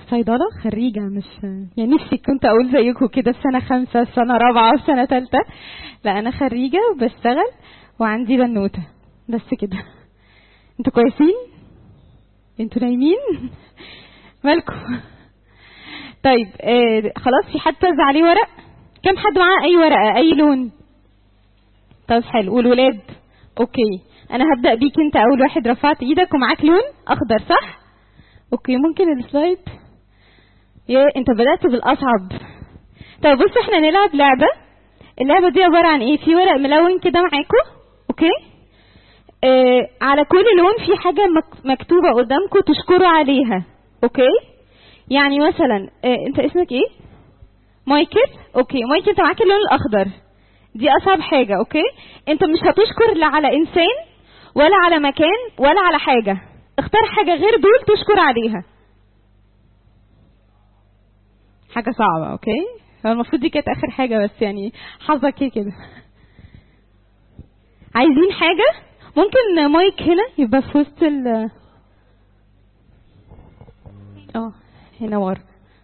صيدله خريجه مش يعني نفسي كنت اقول زيكم كده في سنه خمسه في سنه رابعه في سنه ثالثه لا انا خريجه وبشتغل وعندي بنوته بس كده انتوا كويسين انتوا نايمين مالكم طيب آه خلاص في حد توزع عليه ورق كم حد معاه اي ورقه اي لون طب حلو والولاد اوكي انا هبدا بيك انت اول واحد رفعت ايدك ومعاك لون اخضر صح اوكي ممكن السلايد يا انت بدات بالاصعب طب بصوا احنا نلعب لعبه اللعبه دي عباره عن ايه في ورق ملون كده معاكم اوكي آه على كل لون في حاجه مك- مكتوبه قدامكم تشكروا عليها اوكي يعني مثلا آه انت اسمك ايه مايكل اوكي مايكل انت معاك اللون الاخضر دي اصعب حاجه اوكي انت مش هتشكر لا على انسان ولا على مكان ولا على حاجه اختار حاجه غير دول تشكر عليها حاجه صعبه اوكي هو المفروض دي كانت اخر حاجه بس يعني حظك ايه كده عايزين حاجه ممكن مايك هنا يبقى في وسط ال اه هنا ورا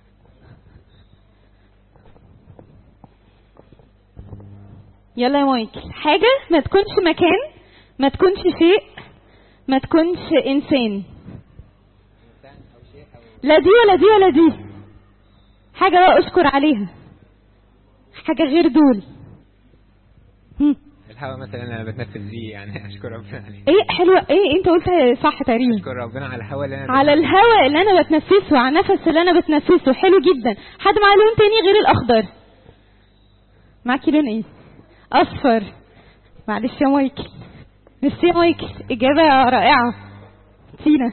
يلا يا مايكل حاجة ما تكونش مكان ما تكونش شيء ما تكونش إنسان لا دي ولا دي ولا دي حاجة بقى أشكر عليها حاجة غير دول هم. الهواء مثلا اللي انا بتنفس بيه يعني اشكر ربنا عليه ايه حلوة ايه انت قلت صح تقريبا اشكر ربنا على الهواء اللي انا على بتنفس الهواء اللي انا بتنفسه على النفس اللي انا بتنفسه حلو جدا حد معاه لون تاني غير الاخضر معاكي لون ايه اصفر معلش يا مايكل ميرسي يا مايكل اجابه رائعه تينا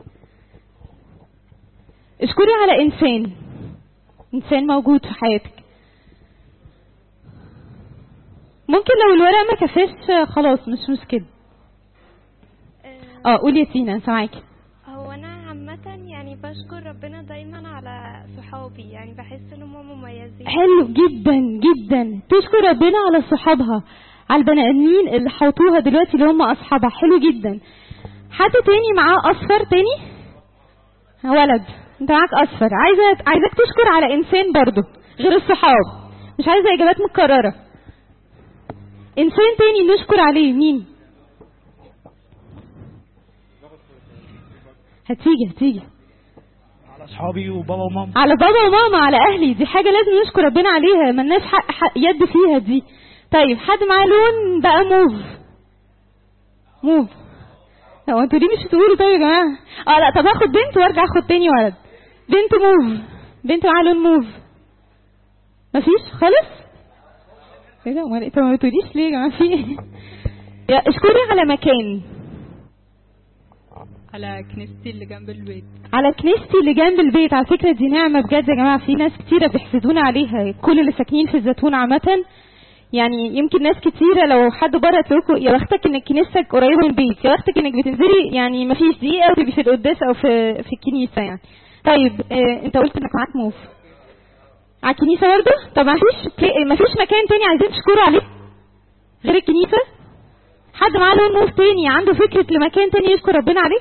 اشكري على انسان انسان موجود في حياتك ممكن لو الورق ما كفاش خلاص مش مشكله اه قولي يا تينا سامعاكي هو انا عامه يعني بشكر ربنا دايما على صحابي يعني بحس ان هم مميزين حلو جدا جدا تشكر ربنا على صحابها على البني ادمين اللي حوطوها دلوقتي اللي هم اصحابها حلو جدا حد تاني معاه اصفر تاني ولد انت معاك اصفر عايزه عايزاك تشكر على انسان برضو غير الصحاب مش عايزه اجابات متكرره انسان تاني نشكر عليه مين هتيجي هتيجي على اصحابي وبابا وماما على بابا وماما على اهلي دي حاجه لازم نشكر ربنا عليها ملناش حق, حق يد فيها دي طيب حد معاه لون بقى موف موف هو انتوا ليه مش بتقولوا طيب يا جماعه اه لا طب هاخد بنت وارجع اخد تاني ولد بنت موف بنت معاها لون موف مفيش خالص ايه ده امال إيه؟ طب ما بتقوليش ليه يا جماعه في ايه يا اشكري على مكان على كنيستي اللي جنب البيت على كنيستي اللي جنب البيت على فكرة دي نعمة بجد يا جماعة في ناس كتيرة بيحسدونا عليها كل اللي ساكنين في الزيتون عامة يعني يمكن ناس كتيرة لو حد بره تقول يا بختك انك كنيستك قريبة من البيت يا بختك انك بتنزلي يعني مفيش دقيقة وتبقي في القداس او في في الكنيسة يعني طيب اه انت قلت انك معاك موف على الكنيسة برضه طب مفيش مفيش مكان تاني عايزين تشكروا عليه غير الكنيسة حد معاه لون موف تاني عنده فكرة لمكان تاني يشكر ربنا عليه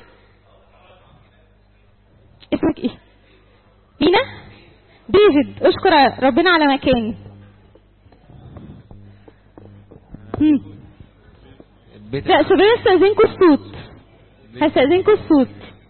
اسمك ايه مينا ديفيد اشكر ربنا على مكان هم. البيت لا شباب استاذنكم الصوت هستاذنكم الصوت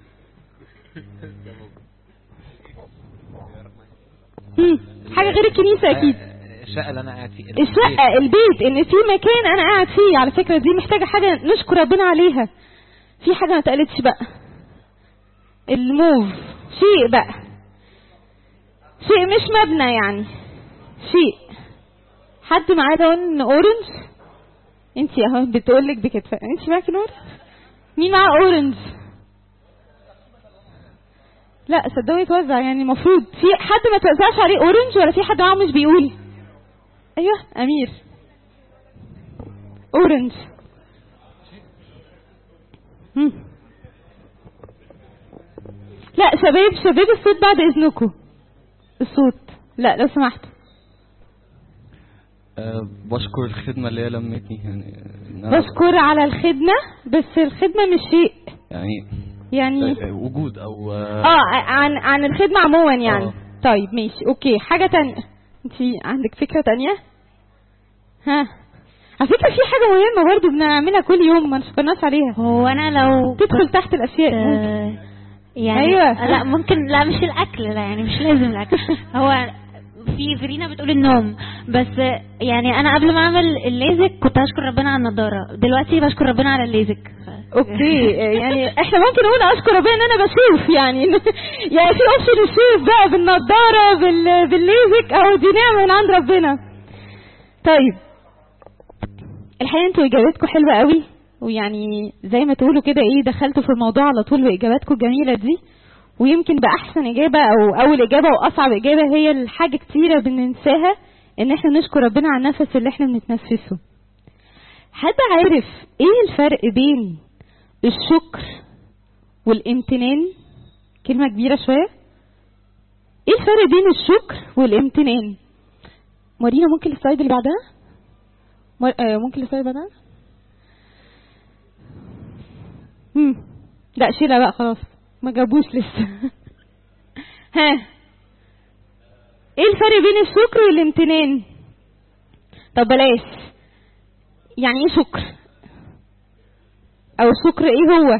هم. حاجه غير الكنيسه اكيد آه، الشقه اللي انا قاعد فيها الشقه البيت ان في مكان انا قاعد فيه على فكره دي محتاجه حاجه نشكر ربنا عليها في حاجه ما اتقالتش بقى الموف شيء بقى شيء مش مبنى يعني شيء حد معاه لون اورنج انت اهو بتقولك بكتفة انت معاكي لون مين معاه اورنج لا صدقوني يتوزع يعني المفروض في حد ما توزعش عليه اورنج ولا في حد معاه مش بيقول ايوه امير اورنج هم. لا شباب شباب الصوت بعد اذنكم الصوت لا لو سمحتوا أه بشكر الخدمة اللي هي لمتني يعني إن أنا- بشكر على الخدمة بس الخدمة مش شيء يعني يعني آه، وجود او اه عن عن الخدمه عموما يعني آه. طيب ماشي اوكي حاجه تانية انت عندك فكره تانية ها على فكره في حاجه مهمه برضو بنعملها كل يوم ما نشكرناش عليها هو انا لو تدخل تحت الاشياء آه، يعني أيوة. لا ممكن لا مش الاكل لا يعني مش لازم الاكل هو في فيرينا بتقول النوم بس يعني انا قبل ما اعمل الليزك كنت اشكر ربنا على النضاره دلوقتي بشكر ربنا على الليزك ف- اوكي يعني احنا ممكن نقول اشكر ربنا ان انا بشوف يعني يعني في اوبشن الشوف بقى بالنضاره بال... بالليزك او دي نعمه من عند ربنا طيب الحقيقه انتوا اجاباتكم حلوه قوي ويعني زي ما تقولوا كده ايه دخلتوا في الموضوع على طول باجاباتكم الجميله دي ويمكن باحسن اجابه او اول اجابه واصعب اجابه هي الحاجه كتيره بننساها ان احنا نشكر ربنا على النفس اللي احنا بنتنفسه حد عارف ايه الفرق بين الشكر والامتنان كلمة كبيرة شوية ايه الفرق بين الشكر والامتنان مارينا ممكن السلايد اللي بعدها مر... آه ممكن السلايد اللي بعدها مم. لا شيلها بقى خلاص ما جابوش لسه ها ايه الفرق بين الشكر والامتنان طب بلاش يعني ايه شكر او الشكر ايه هو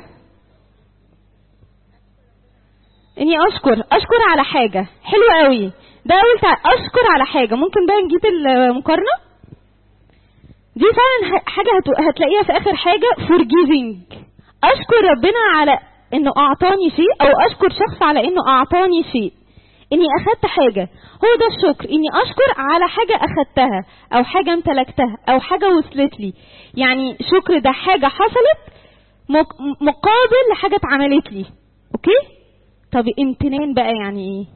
اني اشكر اشكر على حاجه حلو قوي ده اول تع... اشكر على حاجه ممكن بقى نجيب المقارنه دي فعلا ح- حاجه هت... هتلاقيها في اخر حاجه forgiving اشكر ربنا على انه اعطاني شيء او اشكر شخص على انه اعطاني شيء اني اخدت حاجه هو ده الشكر اني اشكر على حاجه اخدتها او حاجه امتلكتها او حاجه وصلت لي يعني شكر ده حاجه حصلت مق- مقابل لحاجه اتعملت لي اوكي طب امتنان بقى يعني ايه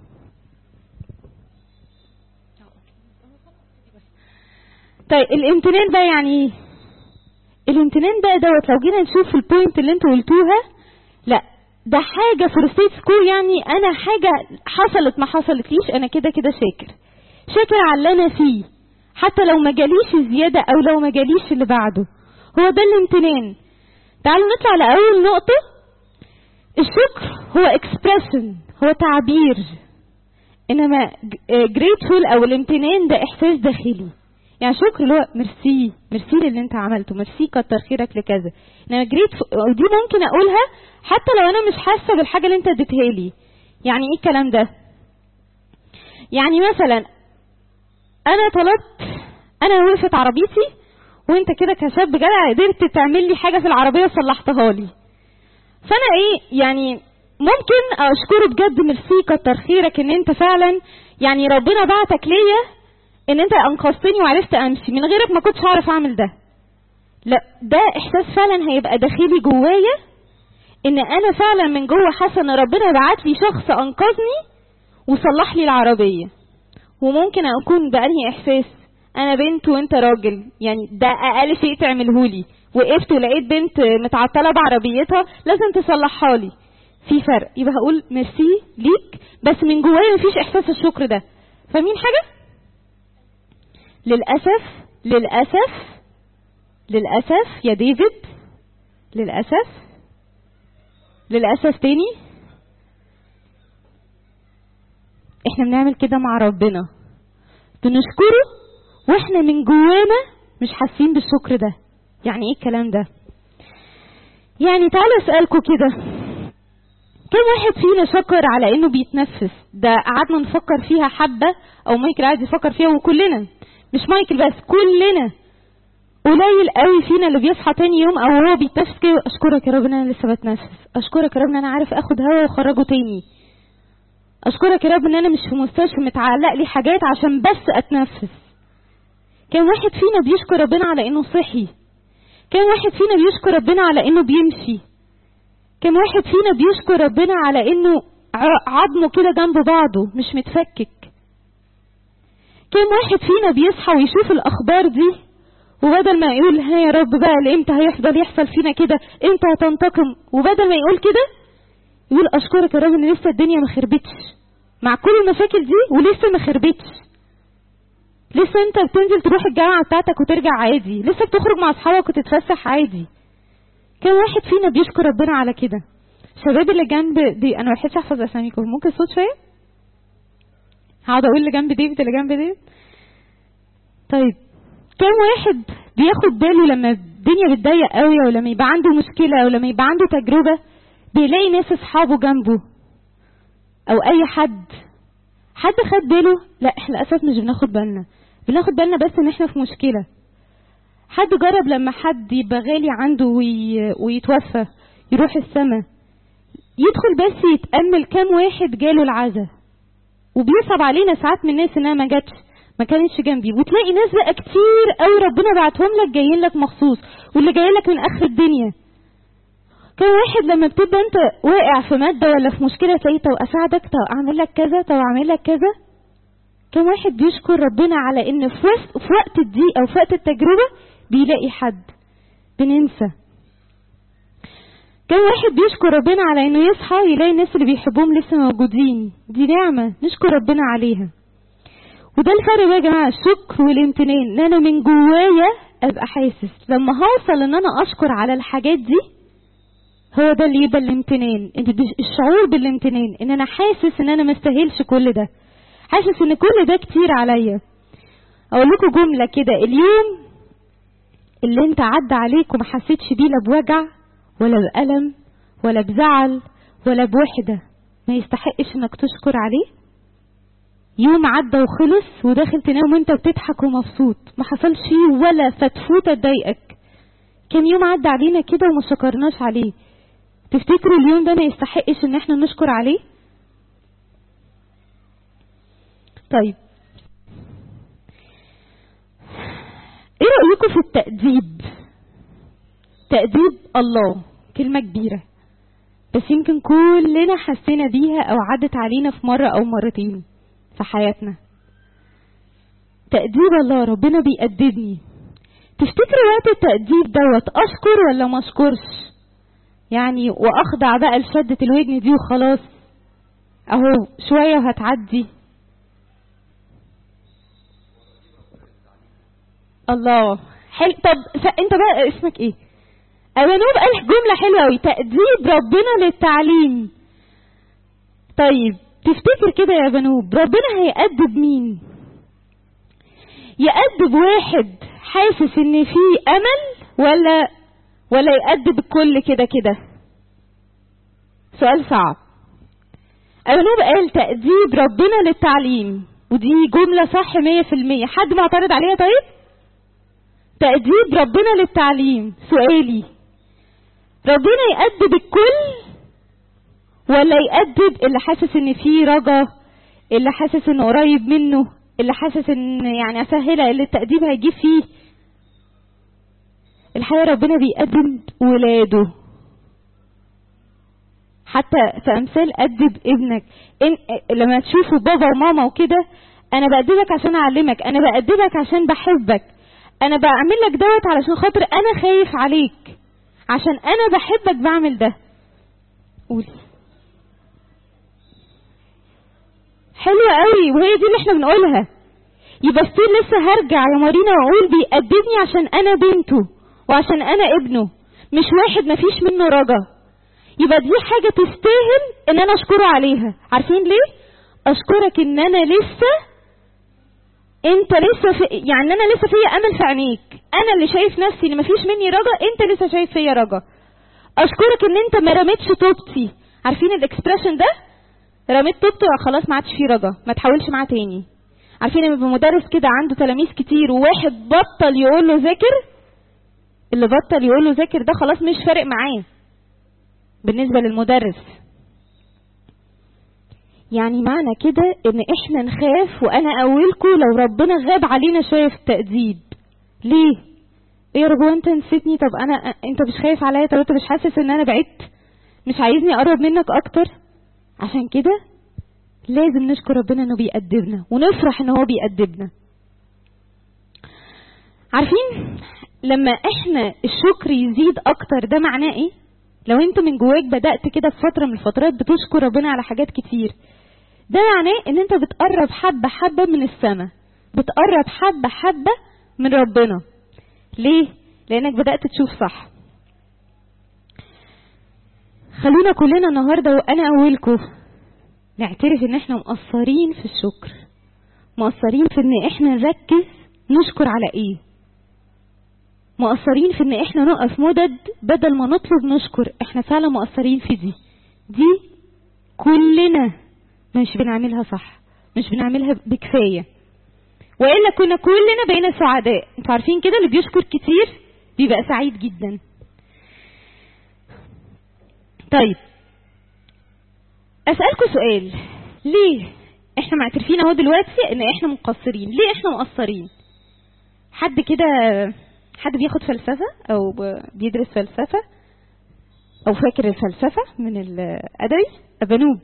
طيب الامتنان بقى يعني ايه الامتنان بقى دوت لو جينا نشوف البوينت اللي انتوا قلتوها لا ده حاجه في ستيت سكول يعني انا حاجه حصلت ما حصلتليش انا كده كده شاكر شاكر على اللي انا فيه حتى لو ما جاليش زياده او لو ما جاليش اللي بعده هو ده الامتنان تعالوا نطلع لاول نقطه الشكر هو اكسبريشن هو تعبير انما جريتفول او الامتنان ده احساس داخلي يعني شكر اللي هو ميرسي ميرسي للي انت عملته ميرسي كتر خيرك لكذا انما جريت ودي ممكن اقولها حتى لو انا مش حاسه بالحاجه اللي انت اديتها لي يعني ايه الكلام ده يعني مثلا انا طلبت انا وقفت عربيتي وانت كده كشاب جدع قدرت تعمل لي حاجه في العربيه وصلحتها لي فانا ايه يعني ممكن اشكره بجد ميرسي كتر خيرك ان انت فعلا يعني ربنا بعتك ليا ان انت انقذتني وعرفت امشي من غيرك ما كنتش هعرف اعمل ده لا ده احساس فعلا هيبقى داخلي جوايا ان انا فعلا من جوه حاسه ان ربنا بعت لي شخص انقذني وصلح لي العربيه وممكن اكون بانهي احساس انا بنت وانت راجل يعني ده اقل شيء تعمله لي وقفت ولقيت بنت متعطله بعربيتها لازم تصلحها لي في فرق يبقى هقول ميرسي ليك بس من جوايا مفيش احساس الشكر ده فاهمين حاجه للاسف للاسف للاسف يا ديفيد للاسف للاسف تاني احنا بنعمل كده مع ربنا بنشكره واحنا من جوانا مش حاسين بالشكر ده يعني ايه الكلام ده يعني تعالوا اسالكم كده كم واحد فينا شكر على انه بيتنفس ده قعدنا نفكر فيها حبه او مايكل قاعد يفكر فيها وكلنا مش مايكل بس كلنا قليل قوي فينا اللي بيصحى تاني يوم او هو بيتنفس كده اشكرك يا رب ان انا لسه بتنفس اشكرك يا رب ان انا عارف اخد هوا واخرجه تاني اشكرك يا رب ان انا مش في مستشفى متعلق لي حاجات عشان بس اتنفس كم واحد فينا بيشكر ربنا على انه صحي كم واحد فينا بيشكر ربنا على انه بيمشي كم واحد فينا بيشكر ربنا على انه ع- عظمه كده جنب بعضه مش متفكك كم واحد فينا بيصحى ويشوف الاخبار دي وبدل ما يقول ها يا رب بقى لامتى هيفضل يحصل فينا كده امتى هتنتقم وبدل ما يقول كده يقول اشكرك يا رب ان لسه الدنيا ما خربتش مع كل المشاكل دي ولسه ما خربتش لسه انت بتنزل تروح الجامعه بتاعتك وترجع عادي لسه بتخرج مع اصحابك وتتفسح عادي كم واحد فينا بيشكر ربنا على كده الشباب اللي جنب دي انا ما بحبش احفظ اساميكم ممكن صوت شويه هقعد اقول اللي جنب ديفيد اللي جنب ديفيد طيب كم واحد بياخد باله لما الدنيا بتضيق قوي او لما يبقى عنده مشكله او لما يبقى عنده تجربه بيلاقي ناس اصحابه جنبه او اي حد حد خد باله لا احنا للاسف مش بناخد بالنا بناخد بالنا بس ان احنا في مشكله حد جرب لما حد يبقى غالي عنده وي... ويتوفى يروح السما يدخل بس يتأمل كام واحد جاله العزا وبيصعب علينا ساعات من الناس انها ما جاتش ما كانتش جنبي وتلاقي ناس بقى كتير قوي ربنا بعتهم لك جايين لك مخصوص واللي جاي لك من اخر الدنيا كم واحد لما بتبقى انت واقع في ماده ولا في مشكله تلاقيه طب اساعدك طب اعمل لك كذا طب اعمل لك كذا كم واحد بيشكر ربنا على ان في وقت في وقت الضيق او في وقت التجربه بيلاقي حد بننسى كم واحد بيشكر ربنا على انه يصحى يلاقي الناس اللي بيحبهم لسه موجودين دي نعمه نشكر ربنا عليها وده الفرق بقى يا جماعه الشكر والامتنان ان انا من جوايا ابقى حاسس لما هوصل ان انا اشكر على الحاجات دي هو ده اللي يبقى الامتنان انت الشعور بالامتنان ان انا حاسس ان انا ما استاهلش كل ده حاسس ان كل ده كتير عليا اقول لكم جمله كده اليوم اللي انت عدى عليك وما حسيتش بيه لا بوجع ولا بألم ولا بزعل ولا بوحدة ما يستحقش انك تشكر عليه يوم عدى وخلص وداخل تنام وانت بتضحك ومبسوط ما حصلش فيه ولا فتفوتة تضايقك كم يوم عدى علينا كده وما شكرناش عليه تفتكروا اليوم ده ما يستحقش ان احنا نشكر عليه طيب ايه رأيكم في التأديب تأديب الله كلمة كبيرة بس يمكن كلنا حسينا بيها او عدت علينا في مرة او مرتين في حياتنا تأديب الله ربنا بيأدبني تفتكروا وقت التأديب دوت أشكر ولا ما أشكرش يعني وأخضع بقى لشدة الودن دي وخلاص أهو شوية وهتعدي الله حلو طب ف... انت بقى اسمك ايه أبانوب قال جملة حلوة أوي تأديب ربنا للتعليم طيب تفتكر كده يا بنوب ربنا هيأدب مين يأدب واحد حاسس ان في امل ولا ولا يأدب الكل كده كده سؤال صعب أبنوب قال تأديب ربنا للتعليم ودي جملة صح مية في المية حد معترض عليها طيب تأديب ربنا للتعليم سؤالي ربنا يأدب الكل ولا يأدب اللي حاسس ان في رجا اللي حاسس انه قريب منه اللي حاسس ان يعني اسهلها اللي التأديب هيجيب فيه الحقيقة ربنا بيأدب ولاده حتى في امثال أدب ابنك إن لما تشوفوا بابا وماما وكده انا بأدبك عشان اعلمك انا بأدبك عشان بحبك انا بعمل لك دوت علشان خاطر انا خايف عليك عشان انا بحبك بعمل ده قولي حلوة قوي وهي دي اللي احنا بنقولها يبقى ستيل لسه هرجع يا مارينا واقول بيأدبني عشان انا بنته وعشان انا ابنه مش واحد مفيش منه رجا يبقى دي حاجة تستاهل ان انا اشكره عليها عارفين ليه اشكرك ان انا لسه انت لسه في يعني انا لسه فيا امل في عينيك انا اللي شايف نفسي ان مفيش مني رجا انت لسه شايف فيا رجا اشكرك ان انت ما رميتش توبتي عارفين الاكسبريشن ده رميت توبته خلاص ما عادش فيه رجا ما تحاولش معاه تاني عارفين لما يبقى مدرس كده عنده تلاميذ كتير وواحد بطل يقول له ذاكر اللي بطل يقول له ذاكر ده خلاص مش فارق معاه بالنسبة للمدرس يعني معنى كده ان احنا نخاف وانا اولكم لو ربنا غاب علينا شوية في التأديب ليه ايه يا رب هو انت نسيتني طب انا انت مش خايف عليا طب انت مش حاسس ان انا بعدت مش عايزني اقرب منك اكتر عشان كده لازم نشكر ربنا انه بيأدبنا ونفرح ان هو بيأدبنا عارفين لما احنا الشكر يزيد اكتر ده معناه ايه لو انت من جواك بدأت كده في فترة من الفترات بتشكر ربنا على حاجات كتير ده معناه ان انت بتقرب حبة حبة من السماء بتقرب حبة حبة من ربنا ليه لانك بدأت تشوف صح خلونا كلنا النهارده وانا اولكم نعترف ان احنا مقصرين في الشكر مقصرين في ان احنا نركز نشكر على ايه مقصرين في ان احنا نقف مدد بدل ما نطلب نشكر احنا فعلا مقصرين في دي دي كلنا مش بنعملها صح مش بنعملها بكفايه والا كنا كلنا بقينا سعداء انتوا عارفين كده اللي بيشكر كتير بيبقى سعيد جدا طيب اسالكم سؤال ليه احنا معترفين اهو دلوقتي ان احنا مقصرين ليه احنا مقصرين حد كده حد بياخد فلسفه او ب- بيدرس فلسفه او فاكر الفلسفه من الادبي ابانوب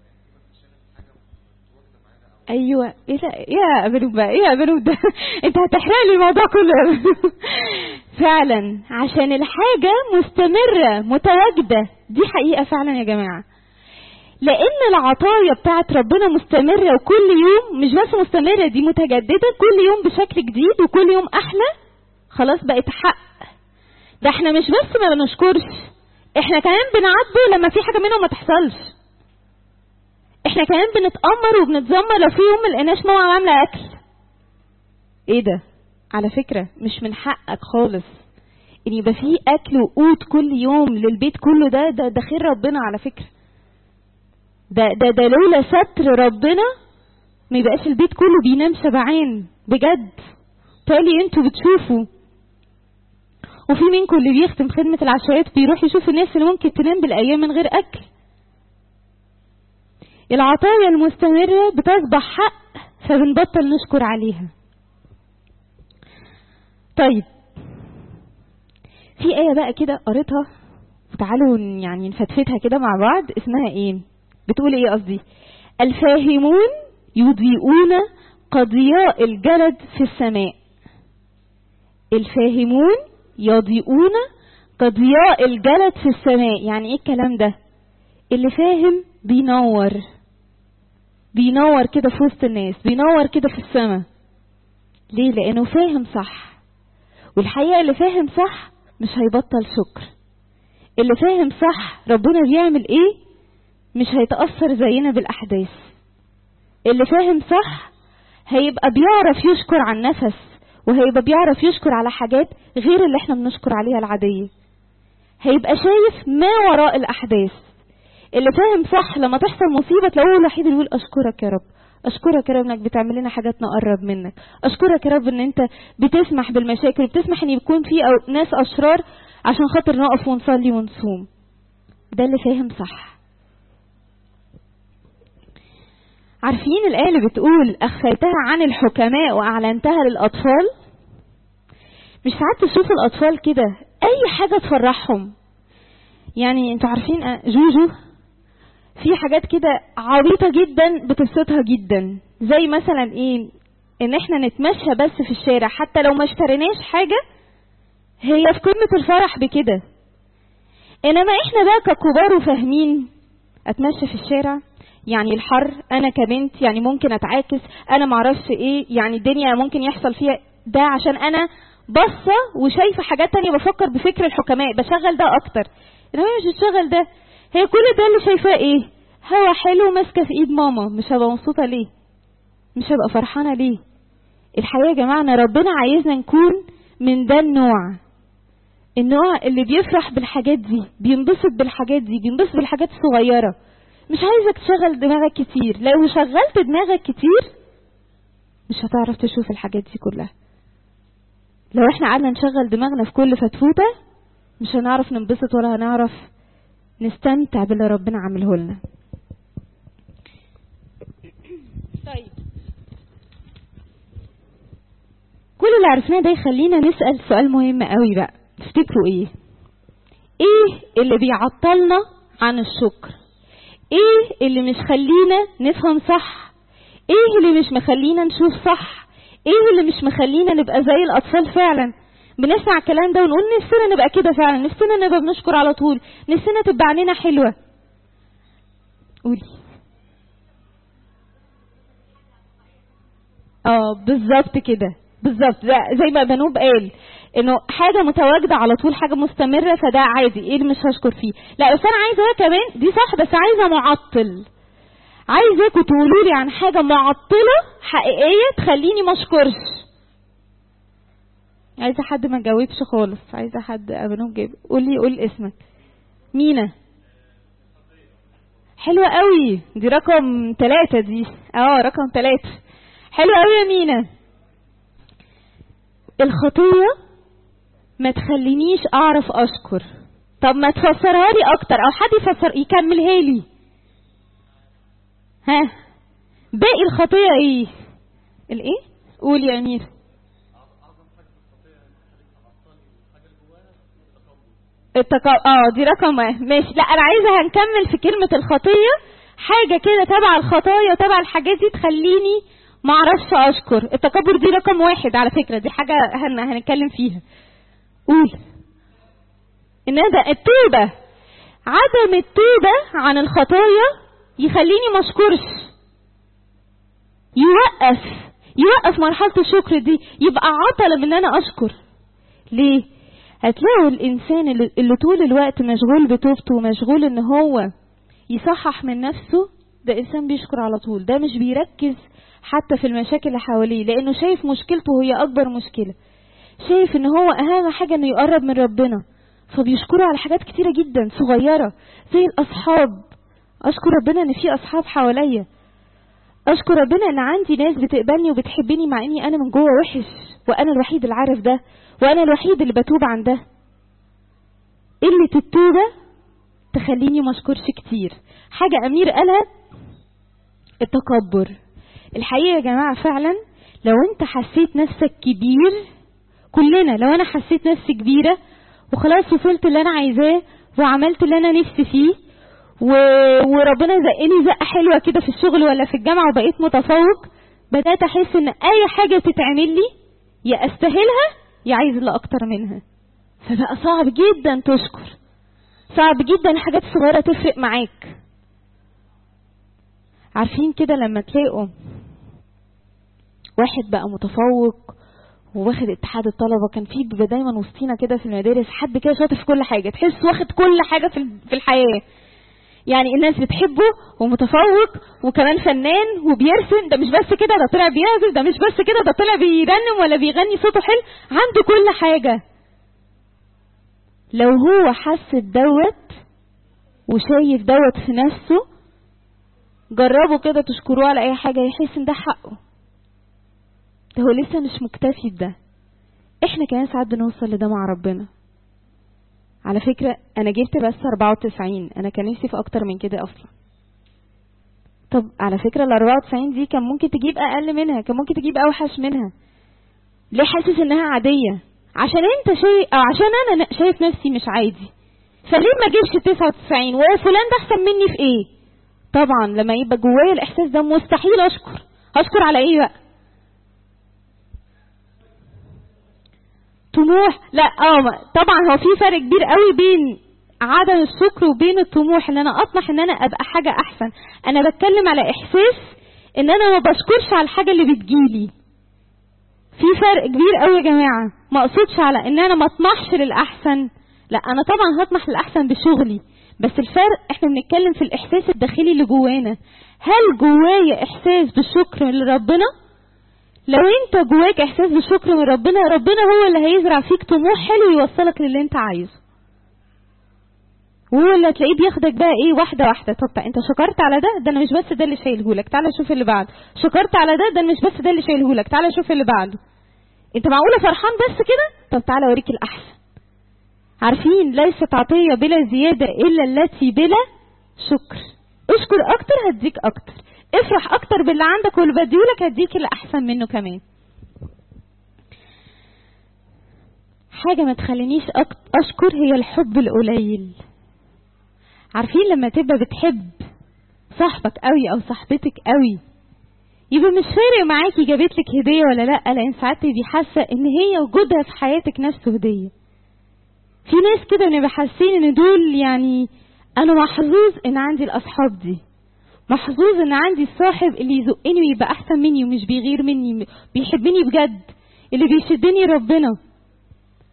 ايوه ايه ده ايه يا ابانوب بقى ايه يا ابانوب ده انت هتحرق لي الموضوع كله يا أبانوب. فعلا عشان الحاجه مستمره متواجده دي حقيقه فعلا يا جماعه لان العطايا بتاعت ربنا مستمره وكل يوم مش بس مستمره دي متجدده كل يوم بشكل جديد وكل يوم احلى خلاص بقت حق ده احنا مش بس ما بنشكرش احنا كمان بنعاتبه لما في حاجه منهم ما تحصلش احنا كمان بنتأمر وبنتذمر لو في يوم ما لقيناش ماما عامله اكل ايه ده على فكره مش من حقك خالص ان يبقى في اكل وقوت كل يوم للبيت كله ده ده ده خير ربنا على فكره ده ده ده لولا ستر ربنا ما يبقاش البيت كله بينام شبعان بجد تالي انتوا بتشوفوا وفي منكم اللي بيختم خدمة العشوائيات بيروح يشوف الناس اللي ممكن تنام بالأيام من غير أكل العطايا المستمرة بتصبح حق فبنبطل نشكر عليها طيب في آية بقى كده قريتها وتعالوا ن- يعني نفتفتها كده مع بعض اسمها ايه بتقول ايه قصدي الفاهمون يضيئون كضياء الجلد في السماء الفاهمون يضيئون كضياء الجلد في السماء يعني ايه الكلام ده اللي فاهم بينور بينور كده في وسط الناس بينور كده في السماء ليه لانه فاهم صح والحقيقه اللي فاهم صح مش هيبطل شكر اللي فاهم صح ربنا بيعمل ايه مش هيتاثر زينا بالاحداث اللي فاهم صح هيبقى بيعرف يشكر عن نفس وهيبقى بيعرف يشكر على حاجات غير اللي احنا بنشكر عليها العاديه هيبقى شايف ما وراء الاحداث اللي فاهم صح لما تحصل مصيبه تلاقيه هو الوحيد اللي يقول اشكرك يا رب اشكرك يا رب انك بتعمل لنا حاجات نقرب منك اشكرك يا رب ان انت بتسمح بالمشاكل وبتسمح ان يكون في أو ناس اشرار عشان خاطر نقف ونصلي ونصوم ده اللي فاهم صح عارفين الآية اللي بتقول أخفيتها عن الحكماء وأعلنتها للأطفال مش ساعات تشوف الأطفال كده أي حاجة تفرحهم يعني انتوا عارفين آه، جوجو في حاجات كده عبيطة جدا بتبسطها جدا زي مثلا ايه ان احنا نتمشى بس في الشارع حتى لو ما اشتريناش حاجة هي في قمة الفرح بكده انما احنا بقى ككبار وفاهمين اتمشى في الشارع يعني الحر انا كبنت يعني ممكن اتعاكس انا معرفش ايه يعني الدنيا ممكن يحصل فيها ده عشان انا باصه وشايفه حاجات تانية بفكر بفكر الحكماء بشغل ده اكتر انما مش بتشغل ده هي كل ده اللي شايفاه ايه هوا حلو ماسكه في ايد ماما مش هبقى مبسوطه ليه مش هبقى فرحانه ليه الحقيقه يا جماعه ان ربنا عايزنا نكون من ده النوع النوع اللي بيفرح بالحاجات دي بينبسط بالحاجات دي بينبسط بالحاجات الصغيره مش عايزك تشغل دماغك كتير لو شغلت دماغك كتير مش هتعرف تشوف الحاجات دي كلها لو احنا قعدنا نشغل دماغنا في كل فتفوته مش هنعرف ننبسط ولا هنعرف نستمتع باللي ربنا عامله لنا طيب كل اللي عرفناه ده يخلينا نسأل سؤال مهم قوي بقى تفتكروا ايه ايه اللي بيعطلنا عن الشكر ايه اللي مش خلينا نفهم صح ايه اللي مش مخلينا نشوف صح ايه اللي مش مخلينا نبقى زي الاطفال فعلا بنسمع الكلام ده ونقول نفسنا نبقى كده فعلا نفسنا نبقى بنشكر على طول نفسنا تبقى عينينا حلوه قولي اه بالظبط كده بالظبط زي- زي ما بنوب قال انه حاجه متواجده على طول حاجه مستمره فده عادي ايه اللي مش هشكر فيه لا بس انا عايزه هو كمان دي صح بس عايزه معطل عايزاكم تقولوا لي عن حاجه معطله حقيقيه تخليني ما اشكرش عايزه حد ما جاوبش خالص عايزه حد ابنهم جاوب قول لي قول اسمك مينا حلوة قوي دي رقم ثلاثة دي اه رقم ثلاثة حلوة قوي يا مينا الخطية ما تخلينيش اعرف اشكر طب ما تفسرها لي اكتر او حد يفسر يكملها لي ها باقي الخطية ايه الايه قول يا امير التقا... اه دي رقم واحد ماشي لا انا عايزه هنكمل في كلمه الخطيه حاجه كده تبع الخطايا وتبع الحاجات دي تخليني ما اعرفش اشكر التكبر دي رقم واحد على فكره دي حاجه هن... هنتكلم فيها قول ان ده التوبه عدم التوبه عن الخطايا يخليني ما اشكرش يوقف يوقف مرحله الشكر دي يبقى عطله من ان انا اشكر ليه هتلاقوا الانسان اللي, اللي طول الوقت مشغول بتوبته ومشغول ان هو يصحح من نفسه ده انسان بيشكر على طول ده مش بيركز حتى في المشاكل اللي حواليه لانه شايف مشكلته هي اكبر مشكله شايف ان هو اهم حاجه انه يقرب من ربنا فبيشكره على حاجات كتيره جدا صغيره زي الاصحاب اشكر ربنا ان في اصحاب حواليا اشكر ربنا ان عندي ناس بتقبلني وبتحبني مع اني انا من جوه وحش وانا الوحيد اللي عارف ده وانا الوحيد اللي بتوب عن ده قلة التوبة تخليني ما اشكرش كتير حاجة امير قالها التكبر الحقيقة يا جماعة فعلا لو انت حسيت نفسك كبير كلنا لو انا حسيت نفسي كبيرة وخلاص وصلت اللي انا عايزاه وعملت اللي انا نفسي فيه و... وربنا زقني زقة حلوة كده في الشغل ولا في الجامعة وبقيت متفوق بدأت احس ان اي حاجة تتعمل لي يا استاهلها يا عايز اللي اكتر منها فبقى صعب جدا تشكر صعب جدا الحاجات الصغيرة تفرق معاك عارفين كده لما تلاقوا واحد بقى متفوق وواخد اتحاد الطلبة كان في بيبقى دايما وسطينا كده في المدارس حد كده شاطر في كل حاجة تحس واخد كل حاجة في في الحياة يعني الناس بتحبه ومتفوق وكمان فنان وبيرسم ده مش بس كده ده طلع بيعزف ده مش بس كده ده طلع بيرنم ولا بيغني صوته حلو عنده كل حاجة لو هو حس دوت وشايف دوت في نفسه جربوا كده تشكروه على اي حاجة يحس ان ده حقه ده هو لسه مش مكتفي بده احنا كمان ساعات بنوصل لده مع ربنا على فكرة أنا جبت بس 94 أنا كان نفسي في أكتر من كده أصلا طب على فكرة ال 94 دي كان ممكن تجيب أقل منها كان ممكن تجيب أوحش منها ليه حاسس إنها عادية عشان أنت شايف أو عشان أنا شايف نفسي مش عادي فليه ما أجيبش 99 وفلان ده أحسن مني في إيه طبعا لما يبقى جوايا الإحساس ده مستحيل أشكر هشكر على إيه بقى طموح لا اه طبعا هو في فرق كبير قوي بين عدم الشكر وبين الطموح ان انا اطمح ان انا ابقى حاجه احسن انا بتكلم على احساس ان انا ما بشكرش على الحاجه اللي بتجيلي في فرق كبير قوي يا جماعه ما اقصدش على ان انا ما اطمحش للاحسن لا انا طبعا هطمح للاحسن بشغلي بس الفرق احنا بنتكلم في الاحساس الداخلي اللي جوانا هل جوايا احساس بالشكر لربنا لو انت جواك احساس بالشكر من ربنا ربنا هو اللي هيزرع فيك طموح حلو يوصلك للي انت عايزه وهو اللي هتلاقيه بياخدك بقى ايه واحده واحده طب انت شكرت على ده ده انا مش بس ده اللي شايله لك تعالى شوف اللي بعده شكرت على ده ده انا مش بس ده اللي شايله لك تعالى شوف اللي بعده انت معقوله فرحان بس كده طب تعالى اوريك الاحسن عارفين ليست عطيه بلا زياده الا التي بلا شكر اشكر اكتر هديك اكتر افرح اكتر باللي عندك واللي بديهولك هديك اللي احسن منه كمان حاجه ما تخلينيش اشكر هي الحب القليل عارفين لما تبقى بتحب صاحبك قوي او صاحبتك قوي يبقى مش فارق معاكي جابت لك هديه ولا لا لان ساعات تبقي حاسه ان هي وجودها في حياتك نفسه هديه في ناس كده بنبقى حاسين ان دول يعني انا محظوظ ان عندي الاصحاب دي محظوظ ان عندي الصاحب اللي يزقني ويبقى احسن مني ومش بيغير مني بيحبني بجد اللي بيشدني ربنا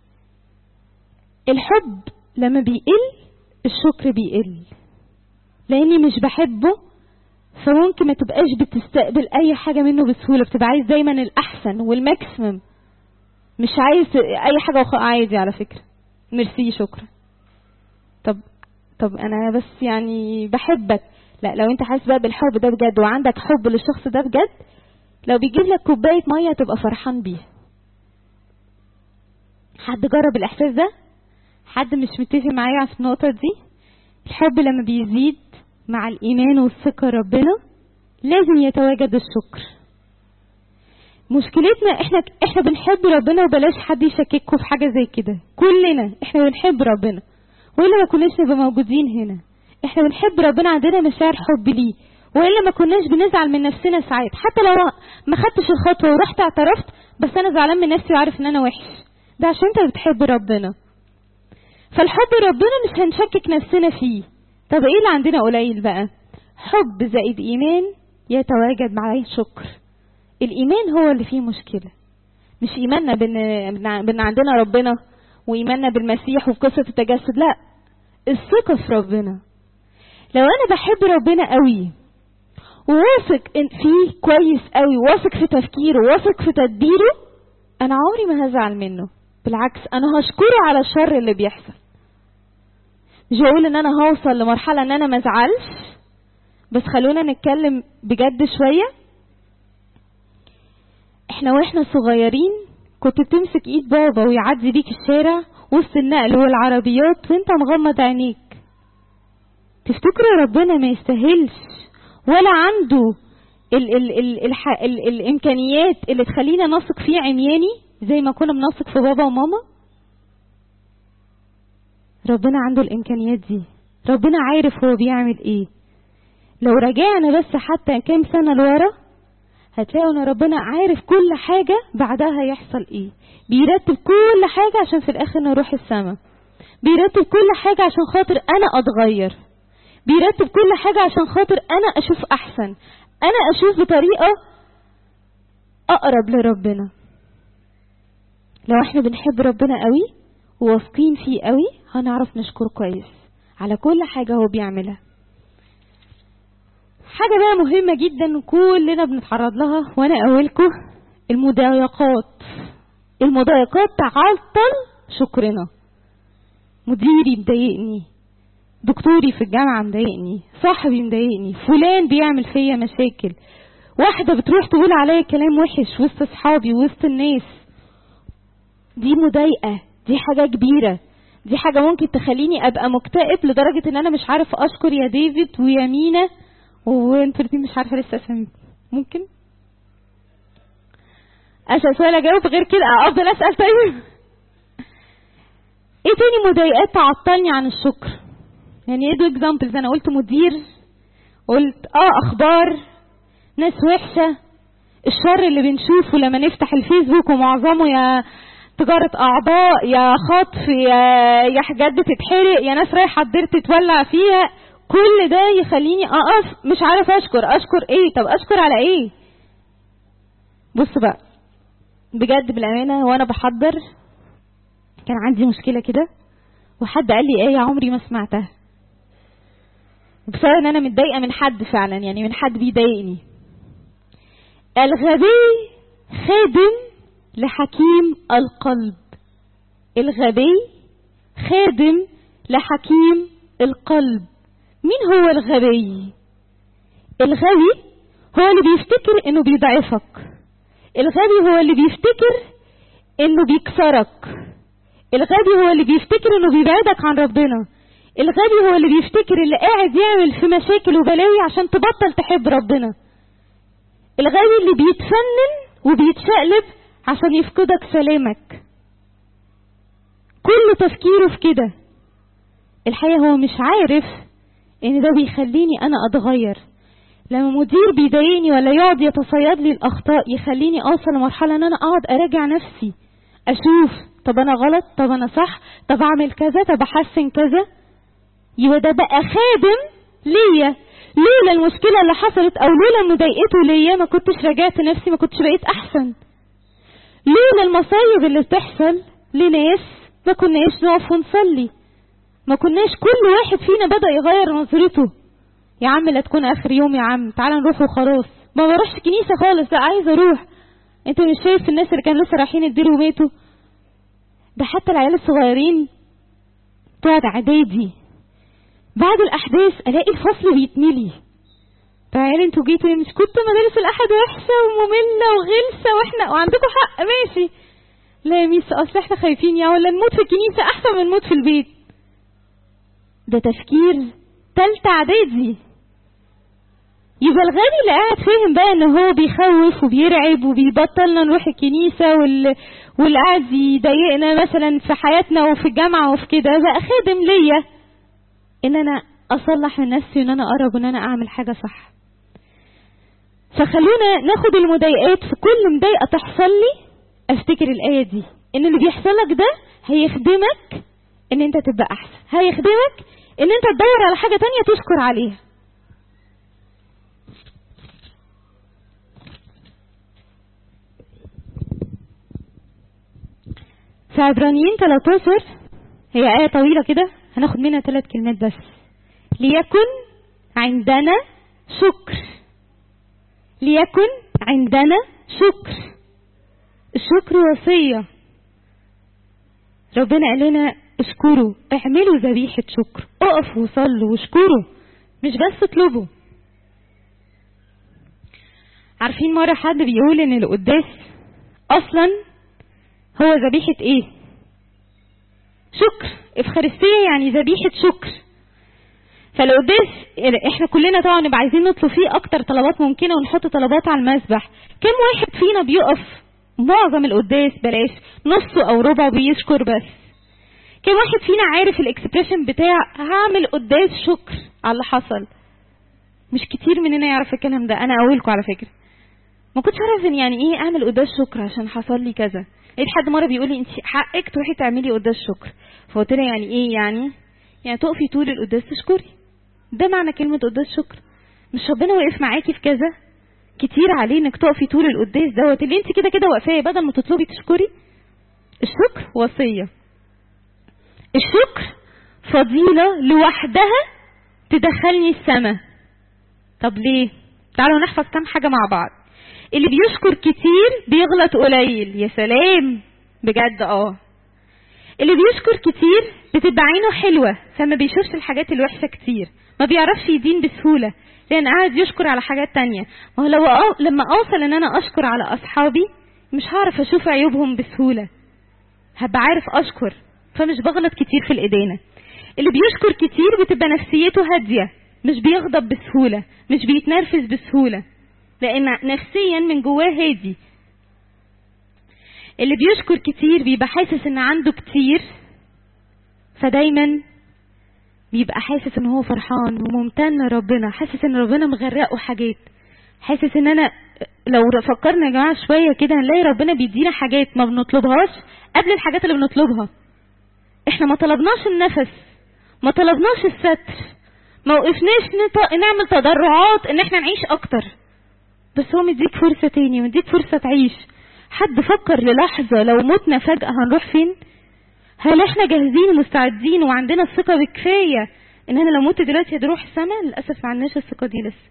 الحب لما بيقل الشكر بيقل لاني مش بحبه فممكن ما تبقاش بتستقبل اي حاجه منه بسهوله بتبقى عايز دايما الاحسن والماكسيمم مش عايز اي حاجه وخ... عادي على فكره ميرسي شكرا طب طب انا بس يعني بحبك لا لو انت حاسس بقى بالحب ده بجد وعندك حب للشخص ده بجد لو بيجيب لك كوبايه ميه تبقى فرحان بيها حد جرب الاحساس ده حد مش متفق معايا في النقطه دي الحب لما بيزيد مع الايمان والثقه ربنا لازم يتواجد الشكر مشكلتنا احنا احنا بنحب ربنا وبلاش حد يشكككوا في حاجه زي كده كلنا احنا بنحب ربنا والا ما كناش نبقى موجودين هنا احنا بنحب ربنا عندنا مشاعر حب ليه والا ما كناش بنزعل من نفسنا ساعات حتى لو ما خدتش الخطوه ورحت اعترفت بس انا زعلان من نفسي وعارف ان انا وحش ده عشان انت بتحب ربنا فالحب ربنا مش هنشكك نفسنا فيه طب ايه اللي عندنا قليل بقى حب زائد ايمان يتواجد معاه شكر الايمان هو اللي فيه مشكله مش ايماننا بان بان عندنا ربنا وايماننا بالمسيح وقصه التجسد لا الثقه في ربنا لو انا بحب ربنا قوي وواثق فيه كويس قوي واثق في تفكيره واثق في تدبيره انا عمري ما هزعل منه بالعكس انا هشكره على الشر اللي بيحصل مش هقول ان انا هوصل لمرحله ان انا ما ازعلش بس خلونا نتكلم بجد شويه احنا واحنا صغيرين كنت تمسك ايد بابا ويعدي بيك الشارع وسط النقل والعربيات وانت مغمض عينيك تفتكروا ربنا ما يستاهلش ولا عنده ال ال ال ال ال الامكانيات اللي تخلينا نثق فيه عمياني زي ما كنا بنثق في بابا وماما ربنا عنده الامكانيات دي ربنا عارف هو بيعمل ايه لو رجعنا بس حتى كام سنه لورا هتلاقوا ان ربنا عارف كل حاجه بعدها هيحصل ايه بيرتب كل حاجه عشان في الاخر نروح السما بيرتب كل حاجه عشان خاطر انا اتغير بيرتب كل حاجه عشان خاطر انا اشوف احسن انا اشوف بطريقه اقرب لربنا لو احنا بنحب ربنا قوي وواثقين فيه قوي هنعرف نشكره كويس على كل حاجة هو بيعملها حاجة بقى مهمة جدا كلنا بنتعرض لها وانا اولكم المضايقات المضايقات تعطل شكرنا مديري مضايقني دكتوري في الجامعة مضايقني صاحبي مضايقني فلان بيعمل فيا مشاكل واحدة بتروح تقول عليا كلام وحش وسط اصحابي وسط الناس دي مضايقة دي حاجة كبيرة دي حاجة ممكن تخليني ابقى مكتئب لدرجة ان انا مش عارف اشكر يا ديفيد ويا مينا وانتوا الاتنين مش عارفة لسه اسامي ممكن اسأل سؤال اجاوب غير كده افضل اسأل طيب ايه تاني مضايقات تعطلني عن الشكر يعني ايه دو اكزامبلز انا قلت مدير قلت اه اخبار ناس وحشة الشر اللي بنشوفه لما نفتح الفيسبوك ومعظمه يا تجارة أعضاء يا خطف يا يا حاجات بتتحرق يا ناس رايحة الدير تتولع فيها كل ده يخليني أقف مش عارف أشكر أشكر إيه طب أشكر على إيه بص بقى بجد بالأمانة وأنا بحضر كان عندي مشكلة كده وحد قال لي إيه عمري ما سمعتها بسبب إن أنا متضايقة من حد فعلا يعني من حد بيضايقني الغبي خادم لحكيم القلب الغبي خادم لحكيم القلب مين هو الغبي الغبي هو اللي بيفتكر انه بيضعفك الغبي هو اللي بيفتكر انه بيكسرك الغبي هو اللي بيفتكر انه بيبعدك عن ربنا الغبي هو اللي بيفتكر اللي قاعد يعمل في مشاكل وبلاوي عشان تبطل تحب ربنا الغبي اللي بيتفنن وبيتشقلب عشان يفقدك سلامك كل تفكيره في كده الحقيقة هو مش عارف ان ده بيخليني انا اتغير لما مدير بيضايقني ولا يقعد يتصيد لي الاخطاء يخليني اوصل لمرحلة ان انا اقعد اراجع نفسي اشوف طب انا غلط طب انا صح طب اعمل كذا طب احسن كذا يبقى ده بقى خادم ليا لولا المشكلة اللي حصلت او لولا مضايقته ليا ما كنتش راجعت نفسي ما كنتش بقيت احسن لولا المصايب اللي بتحصل لناس ما كناش نقف ونصلي ما كناش كل واحد فينا بدأ يغير نظرته يا عم لا تكون اخر يوم يا عم تعالى نروح وخلاص ما بروحش كنيسة خالص لا عايزة اروح انت مش شايف الناس اللي كانوا لسه رايحين يديروا وماتوا ده حتى العيال الصغيرين بتوع اعدادي بعد الاحداث الاقي الفصل بيتملي تعالى انتوا جيتوا مش كنتوا مدارس الاحد وحشه وممله وغلسه واحنا وعندكم حق ماشي لا يا ميس اصل احنا خايفين يا ولا نموت في الكنيسه احسن من نموت في البيت ده تفكير تالتة اعدادي يبقى الغني اللي قاعد فاهم بقى ان هو بيخوف وبيرعب وبيبطلنا نروح الكنيسة وال... واللي قاعد يضايقنا مثلا في حياتنا وفي الجامعة وفي كده بقى خادم ليا ان انا اصلح من نفسي وان انا اقرب وان انا اعمل حاجة صح فخلونا ناخد المضايقات في كل مضايقة تحصل لي افتكر الآية دي ان اللي بيحصل لك ده هيخدمك ان انت تبقى احسن هيخدمك ان انت تدور على حاجة تانية تشكر عليها في عبرانيين 13 هي آية طويلة كده هناخد منها ثلاث كلمات بس ليكن عندنا شكر ليكن عندنا شكر الشكر وصية ربنا قال لنا اشكروا اعملوا ذبيحة شكر اقفوا وصلوا واشكروا مش بس اطلبوا عارفين مرة حد بيقول ان القداس اصلا هو ذبيحة ايه شكر افخارستية يعني ذبيحة شكر فالقداس احنا كلنا طبعا نبقى عايزين نطلب فيه اكتر طلبات ممكنة ونحط طلبات على المسبح كم واحد فينا بيقف معظم القداس بلاش نصه او ربعه بيشكر بس كم واحد فينا عارف الاكسبريشن بتاع هعمل قداس شكر على اللي حصل مش كتير مننا يعرف الكلام ده انا اقولكم على فكرة ما كنتش اعرف ان يعني ايه اعمل قداس شكر عشان حصل لي كذا لقيت حد مره بيقول لي انت حقك تروحي تعملي قداس شكر فقلت لها يعني ايه يعني يعني تقفي طول القداس تشكري ده معنى كلمه قداس شكر مش ربنا وقف معاكي في كذا كتير عليه انك تقفي طول القداس دوت اللي انت كده كده واقفاه بدل ما تطلبي تشكري الشكر وصيه الشكر فضيله لوحدها تدخلني السماء طب ليه تعالوا نحفظ كام حاجه مع بعض اللي بيشكر كتير بيغلط قليل يا سلام بجد اه اللي بيشكر كتير بتبقى عينه حلوة فما بيشوفش الحاجات الوحشة كتير ما بيعرفش يدين بسهولة لأن قاعد يشكر على حاجات تانية ما هو لو أو... لما أوصل إن أنا أشكر على أصحابي مش هعرف أشوف عيوبهم بسهولة هبقى عارف أشكر فمش بغلط كتير في الإدانة اللي بيشكر كتير بتبقى نفسيته هادية مش بيغضب بسهولة مش بيتنرفز بسهولة لان نفسيا من جواه هادي اللي بيشكر كتير بيبقى حاسس ان عنده كتير فدايما بيبقى حاسس ان هو فرحان وممتن لربنا حاسس ان ربنا مغرقه حاجات حاسس ان انا لو فكرنا يا جماعه شويه كده هنلاقي ربنا بيدينا حاجات ما بنطلبهاش قبل الحاجات اللي بنطلبها احنا ما طلبناش النفس ما طلبناش الستر ما وقفناش نعمل تضرعات ان احنا نعيش اكتر بس هو مديك فرصة تاني ومديك فرصة تعيش حد فكر للحظة لو متنا فجأة هنروح فين هل احنا جاهزين ومستعدين وعندنا الثقة بكفاية ان انا لو مت دلوقتي هنروح السماء للأسف ما عندناش الثقة دي لسه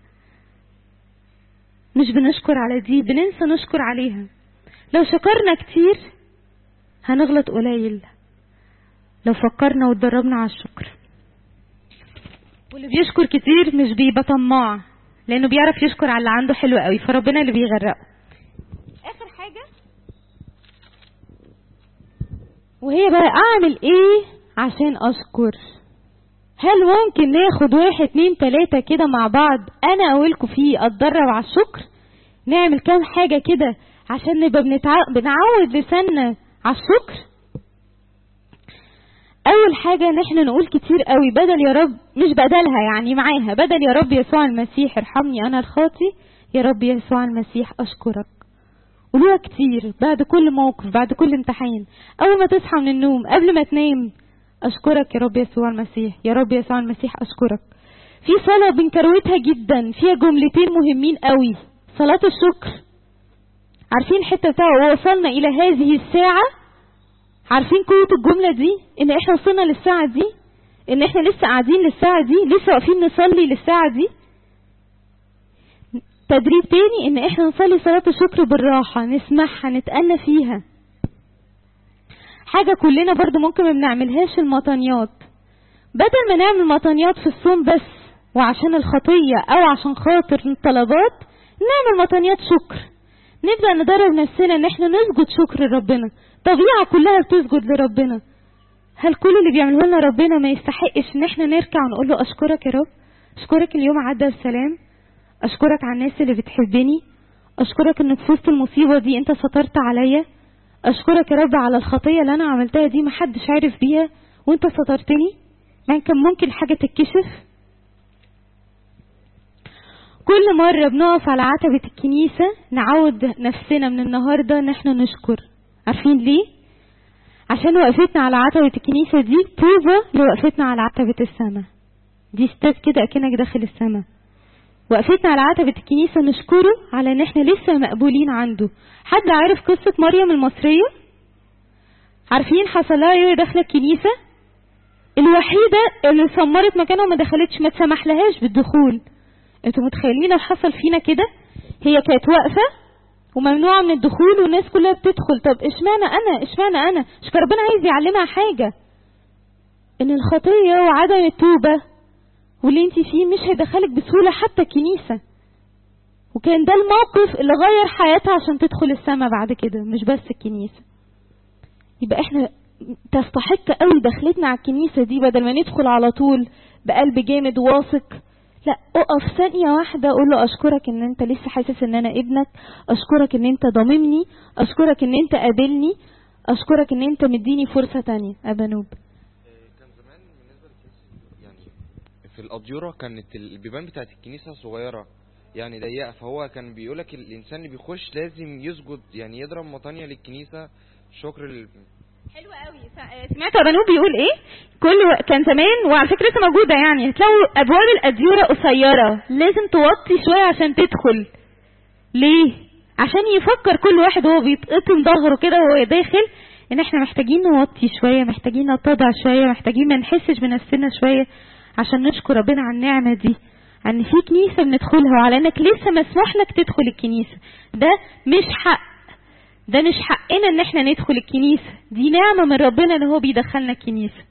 مش بنشكر على دي بننسى نشكر عليها لو شكرنا كتير هنغلط قليل لو فكرنا واتدربنا على الشكر واللي بيشكر كتير مش بيبقى طماع لانه بيعرف يشكر على اللي عنده حلو قوي فربنا اللي بيغرقه اخر حاجه وهي بقى اعمل ايه عشان اشكر هل ممكن ناخد واحد اتنين تلاتة كده مع بعض انا اقولكم فيه اتدرب على الشكر نعمل كام حاجة كده عشان نبقى بنتع... بنعود لساننا على الشكر اول حاجة ان احنا نقول كتير قوي بدل يا رب مش بدلها يعني معاها بدل يا رب يسوع المسيح ارحمني انا الخاطي يا رب يسوع المسيح اشكرك قولوها كتير بعد كل موقف بعد كل امتحان اول ما تصحى من النوم قبل ما تنام اشكرك يا رب يسوع المسيح يا رب يسوع المسيح اشكرك في صلاة بنكروتها جدا فيها جملتين مهمين قوي صلاة الشكر عارفين الحتة بتاعه ووصلنا الى هذه الساعة عارفين قوة الجملة دي ان احنا وصلنا للساعة دي ان احنا لسه قاعدين للساعة دي لسه واقفين نصلي للساعة دي تدريب تاني ان احنا نصلي صلاة الشكر بالراحة نسمعها نتأنى فيها حاجة كلنا برضو ممكن ما بنعملهاش المطانيات بدل ما نعمل مطانيات في الصوم بس وعشان الخطية او عشان خاطر الطلبات نعمل مطانيات شكر نبدأ ندرب نفسنا ان احنا نسجد شكر لربنا طبيعة كلها بتسجد لربنا هل كل اللي بيعمله لنا ربنا ما يستحقش ان احنا نركع ونقول له اشكرك يا رب اشكرك اليوم عدى بسلام اشكرك على الناس اللي بتحبني اشكرك ان في وسط المصيبة دي انت سترت عليا اشكرك يا رب على الخطية اللي انا عملتها دي محدش عارف بيها وانت سترتني ما كان ممكن حاجة تتكشف كل مرة بنقف على عتبة الكنيسة نعود نفسنا من النهاردة ان احنا نشكر عارفين ليه؟ عشان وقفتنا على عتبة الكنيسة دي بروفا لوقفتنا على عتبة السماء دي ستيب كده اكنك داخل السماء وقفتنا على عتبة الكنيسة نشكره على ان احنا لسه مقبولين عنده حد عارف قصة مريم المصرية عارفين حصل لها ايه داخلة الكنيسة الوحيدة اللي سمرت مكانها وما دخلتش ما تسمح لهاش بالدخول انتوا متخيلين لو حصل فينا كده هي كانت واقفة وممنوعة من الدخول والناس كلها بتدخل طب اشمعنى انا اشمعنى انا مش كان ربنا عايز يعلمها حاجة ان الخطية وعدم التوبة واللي انت فيه مش هيدخلك بسهولة حتى الكنيسة وكان ده الموقف اللي غير حياتها عشان تدخل السماء بعد كده مش بس الكنيسة يبقى احنا تستحق قوي دخلتنا على الكنيسة دي بدل ما ندخل على طول بقلب جامد واثق لا اقف ثانية واحدة اقول له اشكرك ان انت لسه حاسس ان انا ابنك اشكرك ان انت ضاممني اشكرك ان انت قابلني اشكرك ان انت مديني فرصة تانية ابانوب كان زمان بالنسبه للكنيسه يعني في الاديره كانت البيبان بتاعت الكنيسه صغيره يعني ضيقه فهو كان بيقولك الانسان اللي بيخش لازم يسجد يعني يضرب مطانيه للكنيسه شكر لل... حلو قوي سمعت ابانوب بيقول ايه كل و... كان زمان وعلى فكره لسه موجوده يعني هتلاقوا ابواب الاديره قصيره لازم توطي شويه عشان تدخل ليه عشان يفكر كل واحد وهو بيتقطم ظهره كده وهو داخل ان احنا محتاجين نوطي شويه محتاجين نتضع شويه محتاجين ما نحسش بنفسنا شويه عشان نشكر ربنا على النعمه دي ان في كنيسه بندخلها وعلى انك لسه مسموح لك تدخل الكنيسه ده مش حق ده مش حقنا ان احنا ندخل الكنيسة دي نعمة من ربنا ان هو بيدخلنا الكنيسة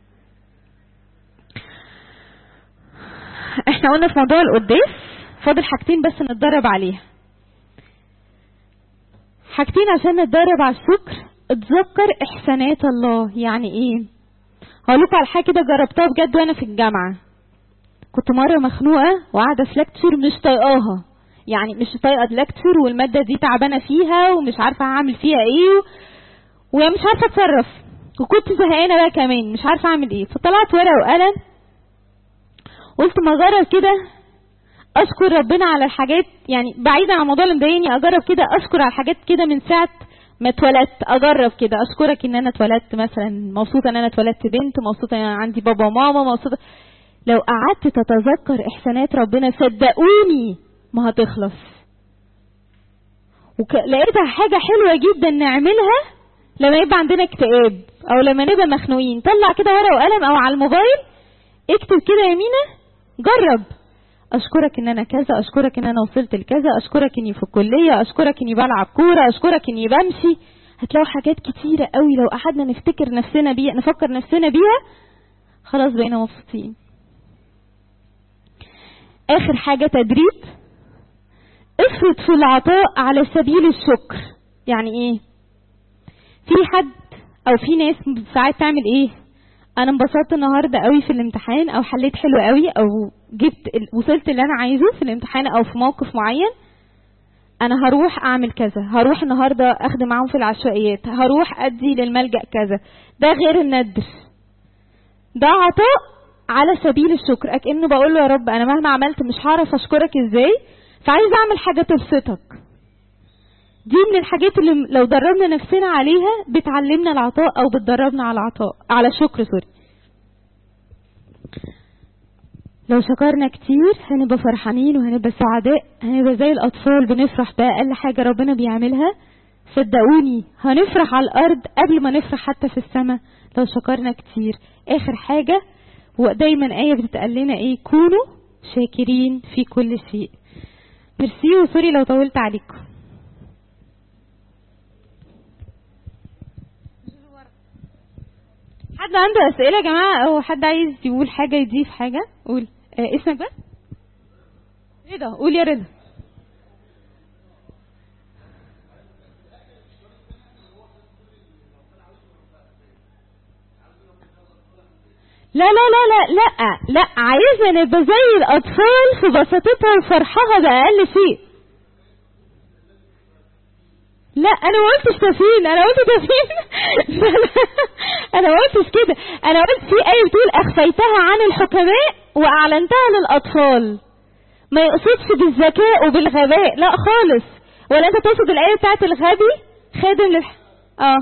احنا قلنا في موضوع القداس فاضل حاجتين بس نتدرب عليها حاجتين عشان نتدرب على الشكر اتذكر احسانات الله يعني ايه هقول لكم على حاجه كده جربتها بجد وانا في الجامعه كنت مره مخنوقه وقاعده في لكتشر مش طايقاها يعني مش طايقه اللكتشر والماده دي تعبانه فيها ومش عارفه هعمل فيها ايه و... ومش عارفه اتصرف وكنت زهقانه بقى كمان مش عارفه اعمل ايه فطلعت ورقه وقلم قلت ما اجرب كده اشكر ربنا على الحاجات يعني بعيدا عن الموضوع اللي مضايقني اجرب كده اشكر على الحاجات كده من ساعه ما اتولدت اجرب كده اشكرك ان انا اتولدت مثلا مبسوطه ان انا اتولدت بنت مبسوطه ان انا عندي بابا وماما مبسوطه لو قعدت تتذكر احسانات ربنا صدقوني ما هتخلص ولقيتها حاجة حلوة جدا نعملها لما يبقى عندنا اكتئاب او لما نبقى مخنوقين طلع كده ورقة وقلم او على الموبايل اكتب كده يمينة جرب اشكرك ان انا كذا اشكرك ان انا وصلت لكذا اشكرك اني في الكلية اشكرك اني بلعب كورة اشكرك اني بمشي هتلاقوا حاجات كتيرة قوي لو قعدنا نفتكر نفسنا بيها نفكر نفسنا بيها خلاص بقينا مبسوطين اخر حاجة تدريب افرض في العطاء على سبيل الشكر يعني ايه في حد او في ناس ساعات تعمل ايه انا انبسطت النهارده قوي في الامتحان او حليت حلو قوي او جبت وصلت اللي انا عايزه في الامتحان او في موقف معين انا هروح اعمل كذا هروح النهارده اخدم معاهم في العشوائيات هروح ادي للملجأ كذا ده غير الندر ده عطاء على سبيل الشكر اكنه بقول له يا رب انا مهما عملت مش هعرف اشكرك ازاي فعايز اعمل حاجه تبسطك دي من الحاجات اللي لو دربنا نفسنا عليها بتعلمنا العطاء او بتدربنا على العطاء على الشكر سوري لو شكرنا كتير هنبقى فرحانين وهنبقى سعداء هنبقى زي الاطفال بنفرح باقل حاجه ربنا بيعملها صدقوني هنفرح على الارض قبل ما نفرح حتى في السماء لو شكرنا كتير اخر حاجة ودايما آية بتتقال لنا ايه كونوا شاكرين في كل شيء ميرسي وسوري لو طولت عليكم حد عنده اسئله يا جماعه او حد عايز يقول حاجه يضيف حاجه قول آه اسمك بقى ايه ده قول يا رضا لا لا لا لا لا لا عايزنا نبقى زي الاطفال في بساطتها وفرحها باقل شيء لا انا ما قلتش تفين انا قلت تفين لا، لا، انا ما قلتش كده انا قلت في ايه بتقول اخفيتها عن الحكماء واعلنتها للاطفال ما يقصدش بالذكاء وبالغباء لا خالص ولا انت تقصد الايه بتاعت الغبي خادم للح اه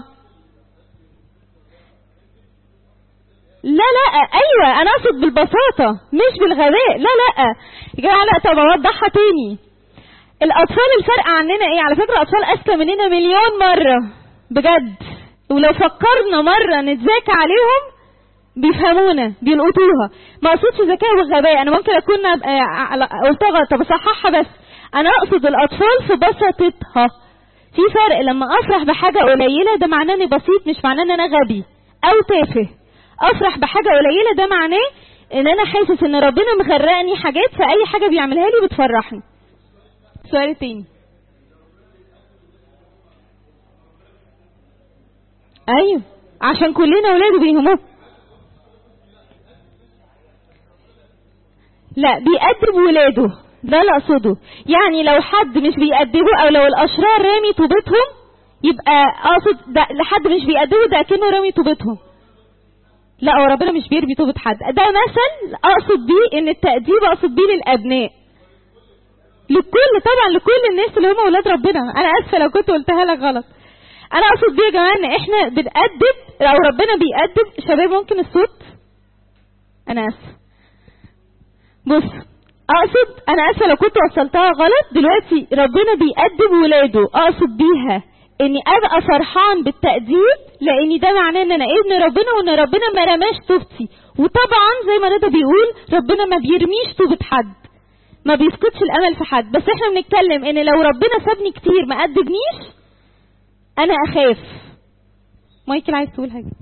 لا لا ايوه انا اقصد بالبساطه مش بالغباء لا لا يا جماعه لا طب اوضحها تاني الاطفال الفرق عننا ايه على فكره الاطفال اذكى مننا مليون مره بجد ولو فكرنا مره نتذاكى عليهم بيفهمونا بيلقطوها ما اقصدش ذكاء وغباء انا ممكن اكون آه، على- قلتها غلط طب اصححها بس انا اقصد الاطفال في بساطتها في فرق لما افرح بحاجه قليله ده معناه اني بسيط مش معناه ان انا غبي او تافه افرح بحاجه قليله ده معناه ان انا حاسس ان ربنا مغرقني حاجات في اي حاجه بيعملها لي بتفرحني السؤال التاني ايوه عشان كلنا ولاده بيهموه لا بيأدب ولاده ده اللي اقصده يعني لو حد مش بيأدبه او لو الاشرار رامي طوبتهم يبقى اقصد ده لحد مش بيأدبه ده كأنه رامي طوبتهم لا هو ربنا مش بيرمي طوبة حد ده مثل اقصد بيه ان التأديب اقصد بيه للابناء لكل طبعا لكل الناس اللي هم اولاد ربنا انا اسفه لو كنت قلتها لك غلط انا اقصد بيه يا جماعه ان احنا بنأدب او ربنا بيأدب شباب ممكن الصوت انا اسفه بص اقصد انا اسفه لو كنت وصلتها غلط دلوقتي ربنا بيأدب ولاده اقصد بيها اني ابقى فرحان بالتأديب لاني ده معناه ان انا ابن ربنا وان ربنا ما رماش طوبتي وطبعا زي ما رضا بيقول ربنا ما بيرميش طوبة حد ما بيفقدش الامل في حد بس احنا بنتكلم ان لو ربنا سابني كتير ما ادبنيش انا اخاف مايكل عايز تقول حاجه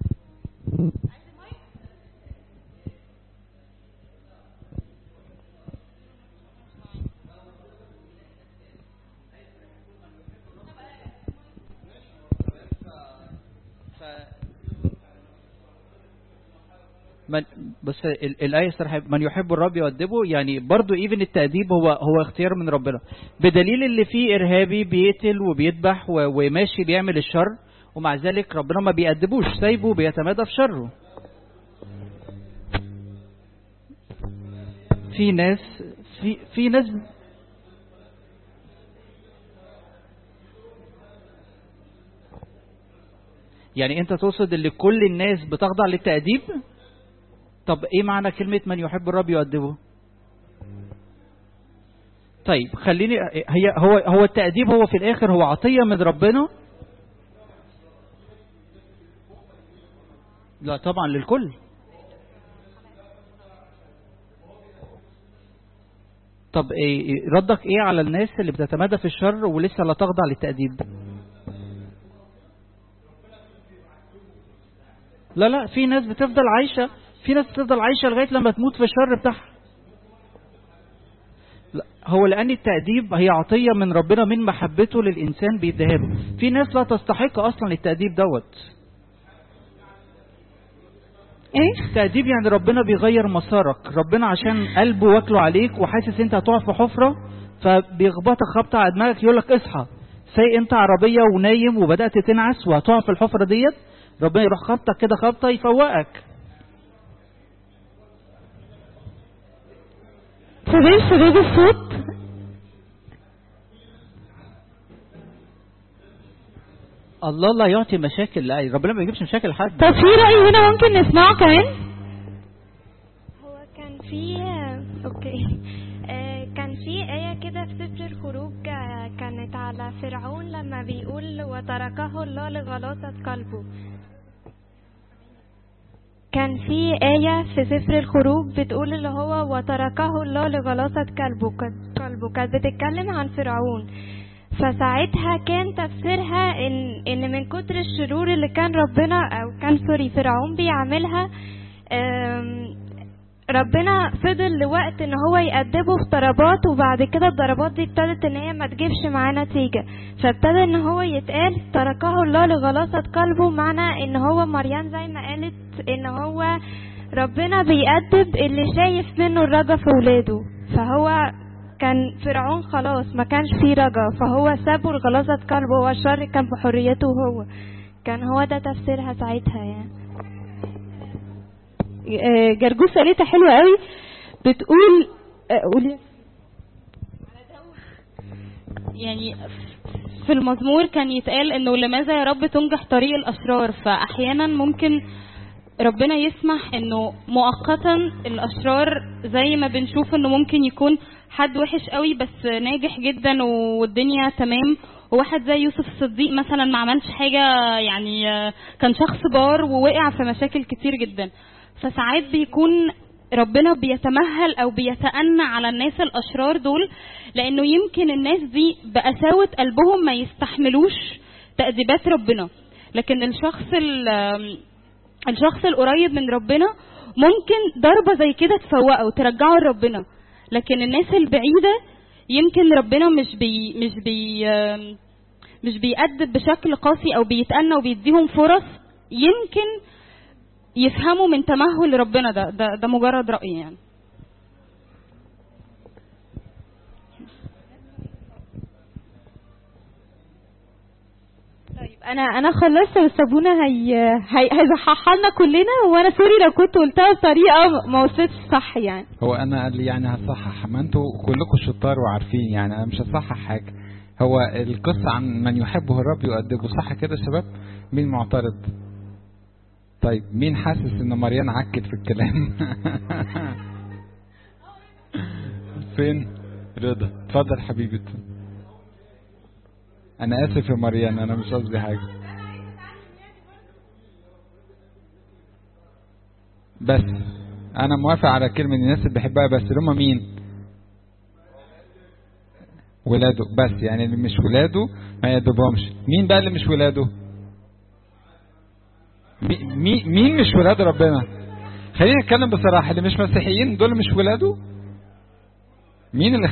من بس ال- الآية صراحة من يحب الرب يؤدبه يعني برضو ايفن التأديب هو هو اختيار من ربنا بدليل اللي فيه إرهابي بيقتل وبيذبح و- وماشي بيعمل الشر ومع ذلك ربنا ما بيأدبوش سايبه بيتمادى في شره في ناس في في ناس يعني انت تقصد اللي كل الناس بتخضع للتأديب طب ايه معنى كلمة من يحب الرب يؤدبه طيب خليني هي هو هو التأديب هو في الآخر هو عطية من ربنا لا طبعا للكل طب إيه ردك ايه على الناس اللي بتتمادى في الشر ولسه لا تخضع للتأديب لا لا في ناس بتفضل عايشة في ناس بتفضل عايشة لغاية لما تموت في الشر بتاعها لا هو لأن التأديب هي عطية من ربنا من محبته للإنسان بيديها له في ناس لا تستحق أصلا التأديب دوت ايه التأديب يعني ربنا بيغير مسارك ربنا عشان قلبه واكله عليك وحاسس انت هتقع في حفرة فبيخبطك خبطة على دماغك يقول لك اصحى سايق انت عربية ونايم وبدأت تنعس وهتقع في الحفرة ديت ربنا يروح خبطك كده خبطة يفوقك شباب شباب الصوت الله لا يعطي مشاكل لا ربنا ما بيجيبش مشاكل لحد طب في رأي هنا ممكن نسمعه كمان هو كان في اوكي آه، كان في آية كده في سفر الخروج آه، كانت على على فرعون لما بيقول وتركه الله لغلاصة قلبه كان في آية في سفر الخروج بتقول اللي هو وتركه الله لغلاصة قلبه قلبه كانت بتتكلم عن فرعون فساعتها كان تفسيرها ان ان من كتر الشرور اللي كان ربنا او كان سوري فرعون بيعملها آم، ربنا فضل لوقت ان هو يأدبه في ضربات وبعد كده الضربات دي ابتدت ان هي ما تجيبش معاه نتيجة فابتدى ان هو يتقال تركه الله لغلاصة قلبه معنى ان هو مريم زي ما قالت ان هو ربنا بيأدب اللي شايف منه الرجا في ولاده فهو كان فرعون خلاص ما كانش فيه رجا فهو سابه لغلاظة قلبه هو الشر كان في حريته هو كان هو ده تفسيرها ساعتها يعني آه، جرجوس قالتها حلوة قوي بتقول آه، قولي يعني في المزمور كان يتقال انه لماذا يا رب تنجح طريق الاشرار فاحيانا ممكن ربنا يسمح انه مؤقتا الاشرار زي ما بنشوف انه ممكن يكون حد وحش قوي بس ناجح جدا والدنيا تمام وواحد زي يوسف الصديق مثلا ما عملش حاجه يعني آه، كان شخص بار ووقع في مشاكل كتير جدا فساعات بيكون ربنا بيتمهل او بيتأنى على الناس الاشرار دول لانه يمكن الناس دي بقساوة قلبهم ما يستحملوش تأديبات ربنا لكن الشخص ال- الشخص القريب من ربنا ممكن ضربة زي كده تفوقه وترجعه لربنا لكن الناس البعيدة يمكن ربنا مش بي مش بي مش بيأدب بشكل قاسي او بيتأنى وبيديهم فرص يمكن يفهموا من تمهل ربنا ده ده, ده مجرد رأي يعني طيب انا انا خلصت بس ابونا هي هي هيصححها لنا كلنا وانا سوري لو كنت قلتها بطريقه ما وصلتش صح يعني هو انا قال لي يعني هصحح ما انتوا كلكم شطار وعارفين يعني انا مش هصحح حاجه هو القصه عن من يحبه الرب يؤدبه صح كده يا شباب مين معترض طيب مين حاسس ان مريان عكت في الكلام فين رضا اتفضل حبيبي انا اسف يا مريان انا مش قصدي حاجه بس انا موافق على كلمه الناس اللي بحبها بس اللي هم مين ولاده بس يعني اللي مش ولاده ما يدبهمش مين بقى اللي مش ولاده مي- مي- مين مش ولاد ربنا خلينا نتكلم بصراحه اللي مش مسيحيين دول مش ولاده مين اللي